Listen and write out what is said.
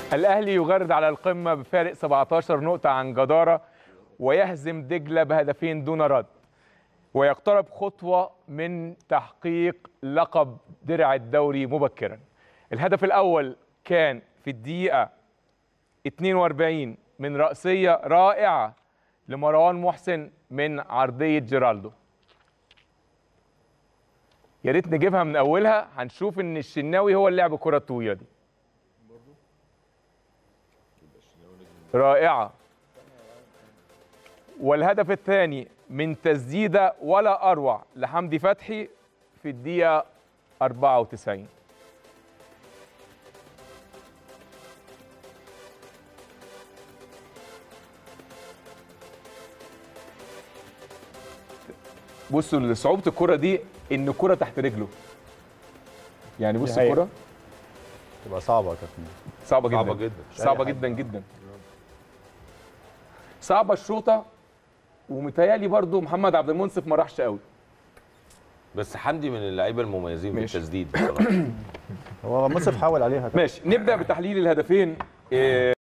الأهلي يغرد على القمة بفارق 17 نقطة عن جدارة ويهزم دجلة بهدفين دون رد ويقترب خطوة من تحقيق لقب درع الدوري مبكرا الهدف الأول كان في الدقيقة 42 من رأسية رائعة لمروان محسن من عرضية جيرالدو يا ريت نجيبها من أولها هنشوف إن الشناوي هو اللي لعب الكرة الطويلة دي رائعة والهدف الثاني من تسديدة ولا أروع لحمدي فتحي في الدقيقة 94 بصوا صعوبة الكرة دي إن الكرة تحت رجله يعني بص دي حقيقة. الكرة تبقى صعبه يا كابتن صعبة جدا صعبة جدا. صعبة جدا جدا صعبة الشوطة ومتهيألي برضو محمد عبد المنصف ما راحش قوي بس حمدي من اللعيبه المميزين في ماشي. التسديد بصراحه هو مصرف حاول عليها ماشي نبدأ بتحليل الهدفين إيه